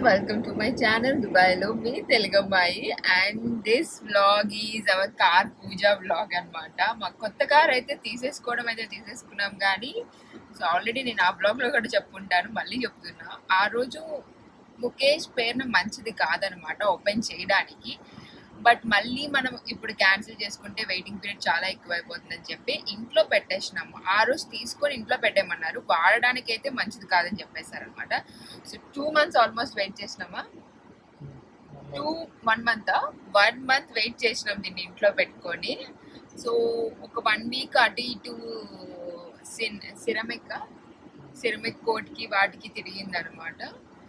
Welcome to my channel దుబాయ్లో మీ తెలుగు అమ్మాయి and this vlog is our car puja vlog అన్నమాట మా కొత్త కార్ అయితే తీసేసుకోవడం అయితే తీసేసుకున్నాం కానీ సో ఆల్రెడీ నేను ఆ బ్లాగ్లో కూడా చెప్పుంటాను మళ్ళీ చెప్తున్నా ఆ రోజు ముఖేష్ పేరున మంచిది కాదనమాట ఓపెన్ చేయడానికి బట్ మళ్ళీ మనం ఇప్పుడు క్యాన్సిల్ చేసుకుంటే వెయిటింగ్ పీరియడ్ చాలా ఎక్కువైపోతుందని చెప్పి ఇంట్లో పెట్టేసినాము ఆ రోజు తీసుకొని ఇంట్లో పెట్టేయమన్నారు వాడడానికి అయితే మంచిది కాదని చెప్పేశారనమాట so two months almost wait చేసినామా two one month one month wait చేసినాం దీన్ని ఇంట్లో పెట్టుకొని సో ఒక వన్ వీక్ అటు ఇటు సిన్ సిరమిక్ సిరమిక్ కోట్కి వాటికి తిరిగింది అనమాట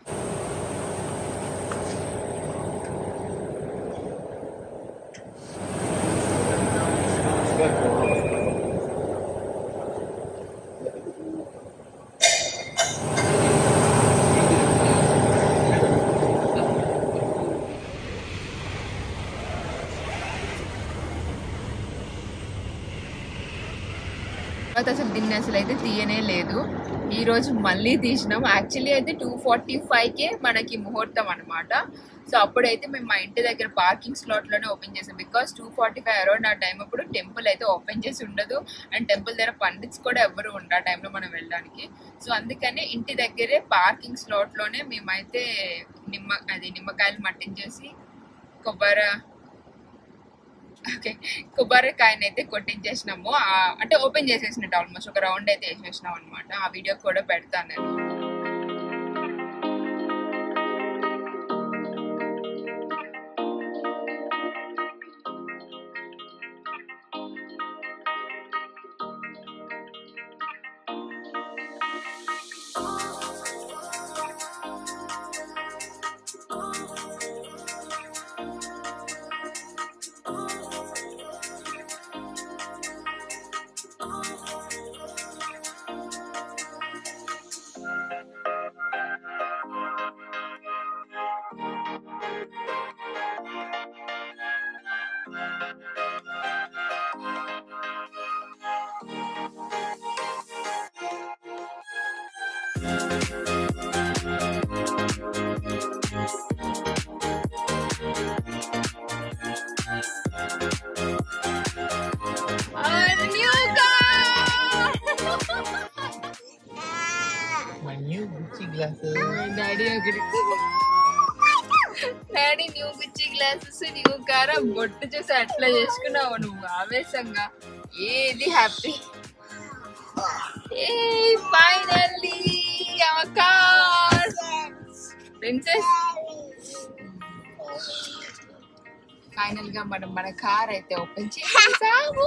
తర్వాత అసలు దీన్ని అసలు అయితే తీయనే లేదు ఈ రోజు మళ్ళీ తీసినాం యాక్చువల్లీ అయితే టూ ఫార్టీ ఫైవ్కే మనకి ముహూర్తం అనమాట సో అప్పుడైతే మేము మా ఇంటి దగ్గర పార్కింగ్ స్లాట్లోనే ఓపెన్ చేసాం because two forty five around ఆ టైం అప్పుడు టెంపుల్ అయితే ఓపెన్ చేసి ఉండదు అండ్ టెంపుల్ దగ్గర పండిట్స్ కూడా ఎవరు ఉండరు ఆ టైంలో మనం వెళ్ళడానికి సో అందుకని ఇంటి దగ్గరే పార్కింగ్ స్లాట్లోనే మేమైతే నిమ్మ అది నిమ్మకాయలు మట్టించేసి కొబ్బరి ఓకే కొబ్బరికాయని అయితే కొట్టించేసినాము ఆ- అంటే ఓపెన్ చేసేసినట్టు ఆల్మోస్ట్ ఒక రౌండ్ అయితే వేసేసినాం అనమాట ఆ వీడియో కూడా పెడతాను నేను new My new Gucci glasses. Daddy ఒకటి డాడీ న్యూ పిచ్చి గ్లాసెస్ న్యూ కార్ బొట్టు చూసి అట్లా చేసుకున్నావు నువ్వు ఆవేశంగా ఏది హ్యాపీ ఏ finally our car princess final గా మనం మన కార్ అయితే ఓపెన్ చేసాము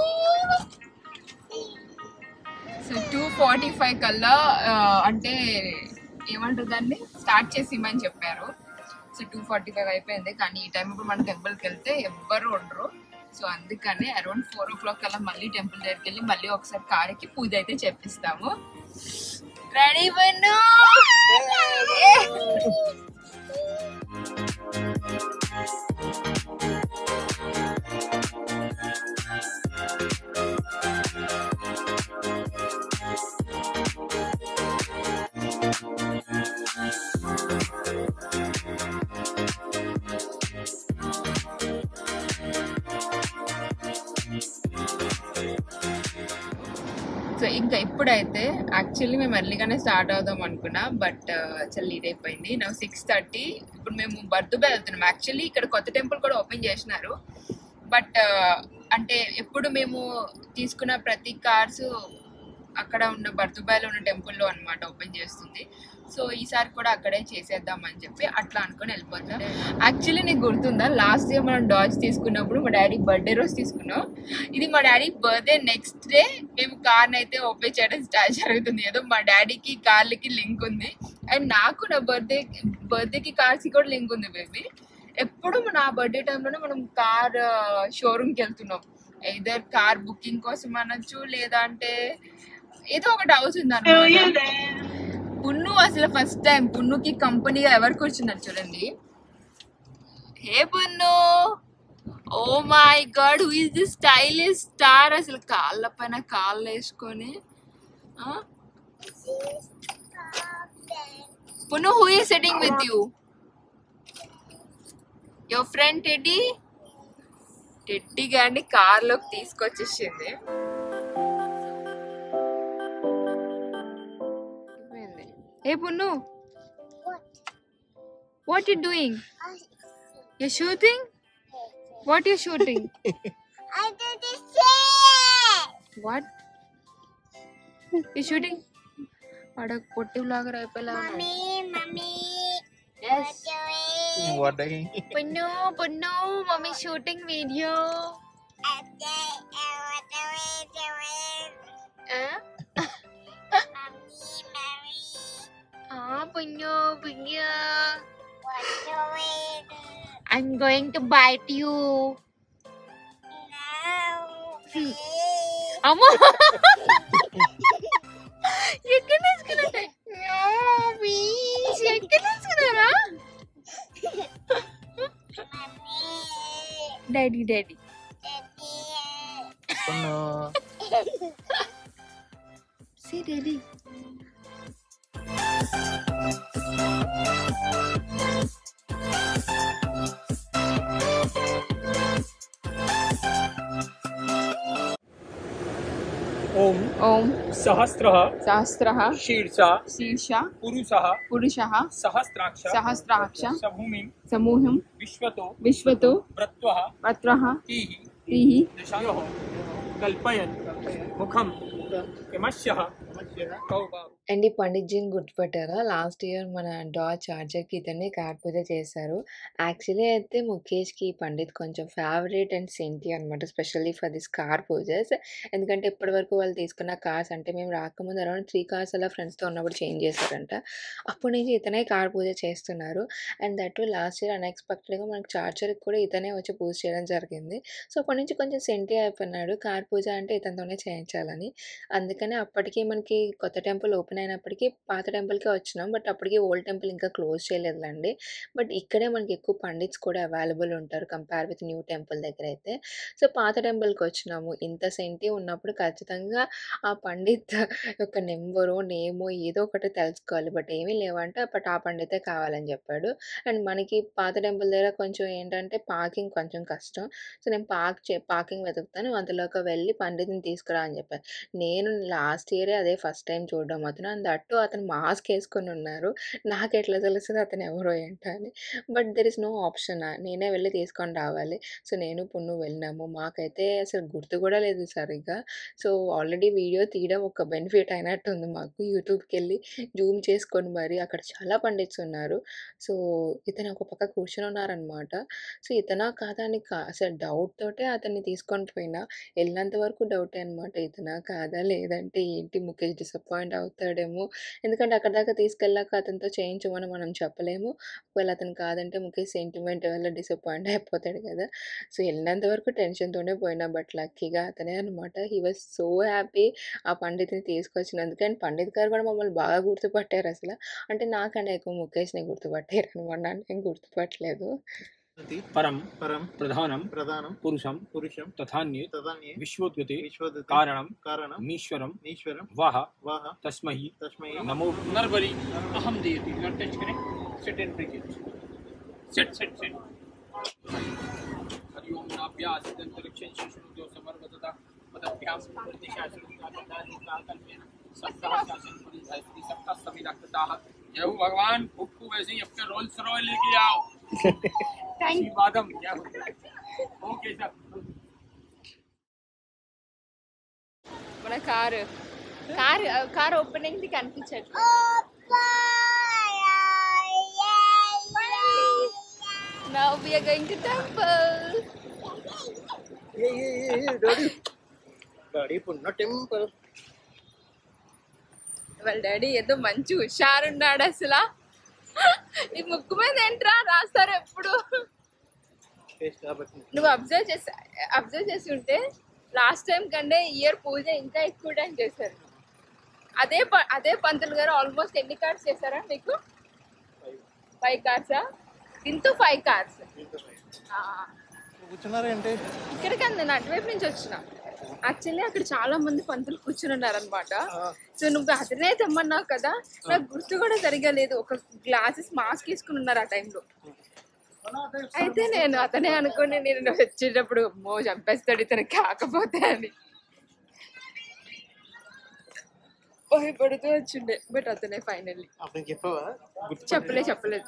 సో టూ ఫార్టీ ఫైవ్ కల్లా ఆ, అంటే ఏమంటారు దాన్ని స్టార్ట్ చేసి ఇమ్మని చెప్పారు సో టూ ఫార్టీ ఫైవ్ అయిపోయింది కానీ ఈ టైం ఇప్పుడు మన టెంపుల్కి వెళ్తే ఎవ్వరు ఉండరు సో అందుకని అరౌండ్ ఫోర్ ఓ క్లాక్ కల్లా మళ్ళీ టెంపుల్ దగ్గరికి వెళ్ళి మళ్ళీ ఒకసారి కారుకి పూజ అయితే చేపిస్తాము రెడీ బన్ను సో ఇంకా ఇప్పుడైతే యాక్చువల్లీ మేము ఎర్లీగానే స్టార్ట్ అవుదాం అనుకున్నా బట్ చాలా లేట్ అయిపోయింది నా సిక్స్ థర్టీ ఇప్పుడు మేము బర్దుబే వెళ్తున్నాం యాక్చువల్లీ ఇక్కడ కొత్త టెంపుల్ కూడా ఓపెన్ చేసినారు బట్ అంటే ఎప్పుడు మేము తీసుకున్న ప్రతి కార్స్ అక్కడ ఉన్న బర్దుబాయ్లో ఉన్న టెంపుల్లో అన్నమాట ఓపెన్ చేస్తుంది సో ఈసారి కూడా అక్కడే చేసేద్దాం అని చెప్పి అట్లా అనుకొని వెళ్ళిపోతాం యాక్చువల్లీ నీకు గుర్తుందా లాస్ట్ ఇయర్ మనం డాజ్ తీసుకున్నప్పుడు మా డాడీ బర్త్డే రోజు తీసుకున్నాం ఇది మా డాడీ బర్త్డే నెక్స్ట్ డే మేము కార్ని అయితే ఓపెన్ చేయడం స్టార్ట్ జరుగుతుంది ఏదో మా డాడీకి కార్లకి లింక్ ఉంది అండ్ నాకు నా బర్త్డే బర్త్డేకి కార్స్కి కూడా లింక్ ఉంది బేబీ ఎప్పుడు నా బర్త్డే టైంలోనే మనం కార్ షోరూమ్కి వెళ్తున్నాం ఇదర్ కార్ బుకింగ్ కోసం అనొచ్చు లేదా అంటే ఏదో ఒకటి అవుతుంది అనమాట పున్ను అసలు ఫస్ట్ టైం పున్నుకి కంపెనీగా ఎవరు కూర్చున్నారు చూడండి hey Punnu oh my god who is this stylish star అసలు కాళ్ళ పైన కాళ్ళు వేసుకొని Punnu who is sitting with you your friend teddy teddy గారిని కార్లోకి తీసుకొచ్చేసింది ఏ Punnu what you doing you shooting what you shooting I did the same. What you shooting వాడ పొట్టి బ్లాగర్ అయిపోయేలా Mommy, mommy, yes what doing? What are you? Punnu Punnu mummy shooting video I say, uh, what doing, doing? Mommy, mommy, Punnu Punnu what doing? I'm going to bite you No, please. అమ్మో ఎక్కడ తీసుకున్నా ఎక్కడ తీసుకున్నారా Mommy, daddy daddy daddy. Oh no. See daddy ఓం ఓం సహస్ర సహస్ర శీర్ష శీర్ష పురుష పురుష సహస్రాక్ష సహస్రాక్ష సభూమిం సమూహం విశ్వతో విశ్వతో వ్రత్వ వత్ర తీః తీహి దశాయోః కల్పయన్ ముఖం కిమస్య కౌబా అండ్ ఈ పండిత్ జీని గుర్తుపట్టారా లాస్ట్ ఇయర్ మన డా చార్జర్కి ఇతన్ని కార్ పూజ చేశారు యాక్చువల్లీ అయితే ముఖేష్కి ఈ పండిత్ కొంచెం ఫేవరెట్ అండ్ సెంటి అనమాట specially for this car pujas ఎందుకంటే ఇప్పటి వరకు వాళ్ళు తీసుకున్న కార్స్ అంటే మేము రాకముందు అరౌండ్ త్రీ కార్స్ అలా ఫ్రెండ్స్తో ఉన్నప్పుడు చేంజ్ చేశారంట అప్పటి నుంచి ఇతనే కార్ పూజ చేస్తున్నారు అండ్ దట్ లాస్ట్ ఇయర్ అన్ఎక్స్పెక్టెడ్గా మనకు చార్జర్కి కూడా ఇతనే వచ్చి పూజ చేయడం జరిగింది సో అప్పటి నుంచి కొంచెం సెంటి అయిపోయినాడు కార్ పూజ అంటే ఇతనితోనే చేయించాలని అందుకని అప్పటికి మనకి కొత్త టెంపుల్ ఓపెన్ అయినప్పటికీ పాత టెంపుల్కే వచ్చినాం బట్ అప్పటికి ఓల్డ్ టెంపుల్ ఇంకా క్లోజ్ చేయలేదులండి బట్ ఇక్కడే మనకి ఎక్కువ పండిట్స్ కూడా అవైలబుల్ ఉంటారు కంపేర్ విత్ న్యూ టెంపుల్ దగ్గర అయితే సో పాత టెంపుల్కి వచ్చినాము ఇంత సెంటి ఉన్నప్పుడు ఖచ్చితంగా ఆ పండిత్ యొక్క నెంబరు నేమో ఏదో ఒకటి తెలుసుకోవాలి బట్ ఏమీ లేవంటే బట్ ఆ పండితే కావాలని చెప్పాడు అండ్ మనకి పాత టెంపుల్ దగ్గర కొంచెం ఏంటంటే పార్కింగ్ కొంచెం కష్టం సో నేను పార్క్ చే పార్కింగ్ వెతుకుతాను అందులోకి వెళ్ళి పండితుని తీసుకురా అని చెప్పాను నేను లాస్ట్ ఇయరే అదే ఫస్ట్ టైం చూడడం అతను అండ్ అట్టు అతను మాస్క్ వేసుకొని ఉన్నారు నాకు ఎట్లా తెలుస్తుంది అతను ఎవరో ఏంటో అని but there is no option నేనే వెళ్ళి తీసుకొని రావాలి సో నేను పున్ను వెళ్ళినాము మాకైతే అసలు గుర్తు కూడా లేదు సరిగ్గా సో ఆల్రెడీ వీడియో తీయడం ఒక బెనిఫిట్ అయినట్టు ఉంది మాకు యూట్యూబ్కి వెళ్ళి జూమ్ చేసుకొని మరి అక్కడ చాలా పండిట్స్ ఉన్నారు సో ఇతను ఒక పక్క కూర్చొని ఉన్నారనమాట సో ఇతనా కాదా అని కా- అసలు డౌట్ తోటే అతన్ని తీసుకొని పోయినా వెళ్ళినంత వరకు డౌటే అనమాట ఇతనా కాదా లేదంటే ఏంటి ముఖేష్ డిసప్పాయింట్ అవుతాడేమో ఎందుకంటే అక్కడ దాకా తీసుకెళ్ళాక అతనితో చేయించమని మనం చెప్పలేము ఒకవేళ అతను కాదంటే ముఖేష్ సెంటిమెంట్ వల్ల డిసప్పాయింట్ అయిపోతాడు కదా సో వెళ్ళినంత వరకు టెన్షన్తోనే పోయినా బట్ లక్కీగా అతనే అనమాట హీ వాజ్ సో హ్యాపీ ఆ పండిత్ని తీసుకొచ్చినందుకు అండ్ పండిత్ గారు కూడా మమ్మల్ని బాగా గుర్తుపట్టారు అసలు అంటే నాకన్నా ఎక్కువ ముఖేష్ని గుర్తుపట్టారు అనమాట నన్ను ఏం గుర్తుపట్టలేదు పరం పరం ప్రధానం ప్రధానం పురుషం పురుషం తథాన్యే తదన్యే విశ్వోద్గతే విశ్వదతి కారణం కారణం మీశ్వరం ఈశ్వరం వాహ వాహ తస్మై తస్మై नमो नरबली अहम देयति यू टच करें set and break it set set set हरि ओम नाभ्यास दंतरिक्षं शिशुद्यो समर्वतता पदभ्याम प्रतिशासनिकाकल्पेन सप्ताह शासन परिधि सप्ताह समिदाक्ताः जय हो भगवान उक्कू वैसे ही अपने रोल्स रॉय लेके आओ थैंक यू बादम क्या ओके सर మన car car car opening the కనిపించట్లేదు now we are going to temple daddy daddy Punnu temple వాళ్ళ డాడీ ఏదో మంచి హుషారున్నాడు అసలు ఈ ముక్కు మీద ఏంట్రా రాస్తారు ఎప్పుడు టేస్ట్ కాబట్టి నువ్వు అబ్జర్వ్ చేసి అబ్జర్వ్ చేసి ఉంటే లాస్ట్ టైం కంటే ఇయర్ పూజ ఇంకా ఎక్కువ టైం చేశారు అదే ప- అదే పంతులు గారు ఆల్మోస్ట్ ఎన్ని కార్డ్స్ చేశారా మీకు ఫైవ్ కార్డ్సా దీంతో ఫైవ్ కార్డ్స్ కూర్చున్నారేంటి ఇక్కడికి నేను అటువైపు నుంచి వచ్చిన యాక్చువల్లీ అక్కడ చాలా మంది పంతులు కూర్చుని ఉన్నారనమాట సో నువ్వు అతనే తెమ్మన్నావు కదా నాకు గుర్తు కూడా సరిగా లేదు ఒక గ్లాసెస్ మాస్క్ వేసుకుని ఉన్నారు ఆ టైంలో అయితే నేను అతనే అనుకుని నేను వచ్చేటప్పుడు మో చంపేస్తాడు ఇతను కాకపోతే అని భయపడుతూ వచ్చిండే బట్ అతనే ఫైనల్లీ అప్పుడు చెప్పావా గుర్తు చెప్పలే చెప్పలేదు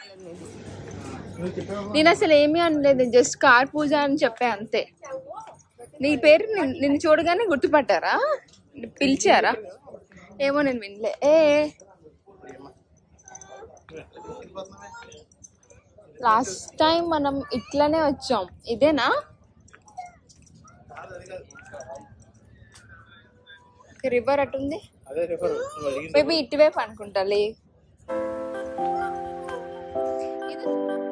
నేను అసలు ఏమీ అనలేదు జస్ట్ కార్ పూజ అని చెప్పే అంతే నీ పేరు నిన్- నిన్ను చూడగానే గుర్తుపట్టారా పిలిచారా ఏమో నేను వినలే ఏ లాస్ట్ టైం మనం ఇట్లానే వచ్చాం ఇదేనా రివర్ అటుంది అదే రిఫర్ నువ్వు అడిగింది మేబీ ఇటువైపు అనుకుంటా లే ఇది-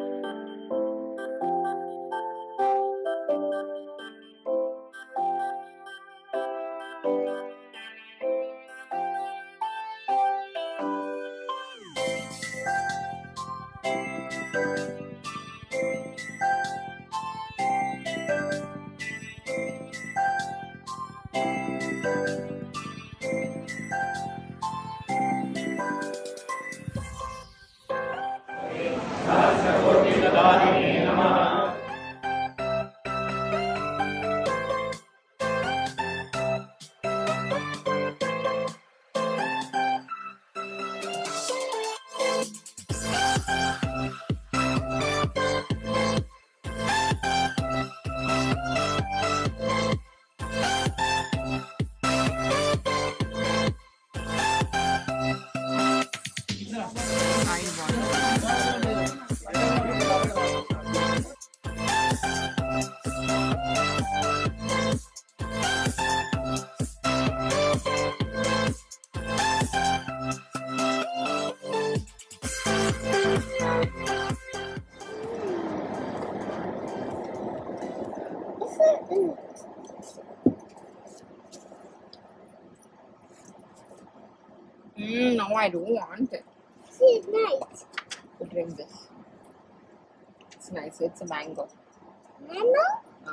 Mm, no, I don't want it She's nice. to drink this. It's nice. It's a mango. Mama?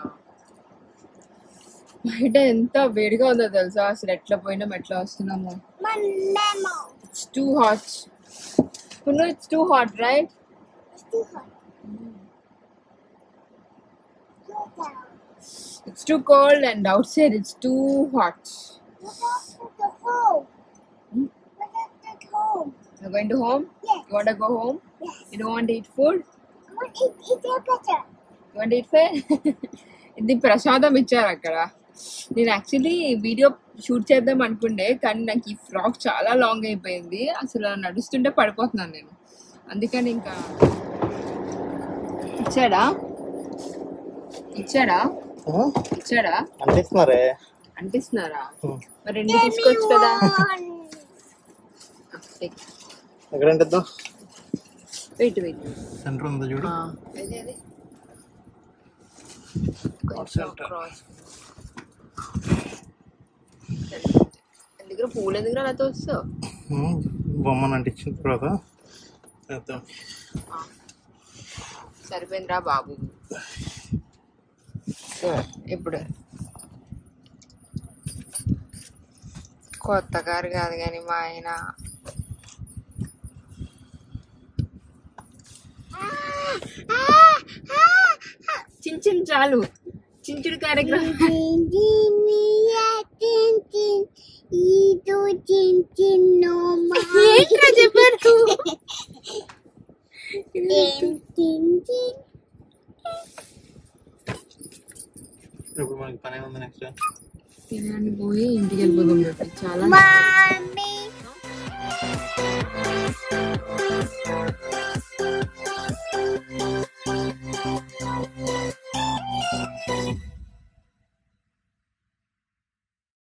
బయట ఎంత వేడిగా ఉందో తెలుసా అసలు ఎట్లా పోయినాం ఎట్లా వస్తున్నాము My memo. It's too hot Punnu it's too hot right It's too hot. Go down. It's too cold and outside it's too hot Look out for the home. Hmm? Look at the home. You going to home Yes. You want go home Yes. You don't want eat food I want to eat, eat your better. You want eat ఫే ఇది ప్రసాదం ఇచ్చారు అక్కడ నేను actually video shoot చేద్దాం అనుకుండే కానీ నాకు ఈ ఫ్రాక్ చాలా లాంగ్ అయిపోయింది అసలు నడుస్తుంటే పడిపోతున్నాను నేను అందుకని ఇంకా ఇచ్చాడా ఇచ్చాడా ఇచ్చాడా అంటిస్తున్నారే అంటిస్తున్నారా Hmm. మరి రెండు తీసుకోవచ్చు కదా One. ఎక్కడ అంటిద్దాం వెయిట్ వెయిట్ సెంటర్ ఉందా చూడు అదే అదే Cross కొంచెం center. క్రాస్ ఎందుకు పూలు ఎందుకు అలా తోస్తావు ఉమ్, బొమ్మను అంటించిన తర్వాత వేద్దాం సరిపోయిందిరా బాబు ఇప్పుడు కొత్త కారు కాదు కానీ మా ఆయన చించిన చాలు చించుడు కార్యక్రమం ఇది చిన్న ఏంట్రా చెప్పారు ఇప్పుడు మనకి పని ఉంది నెక్స్ట్ తినడానికి పోయి ఇంటికి వెళ్ళిపోదాం రేపు. చాలా Mom.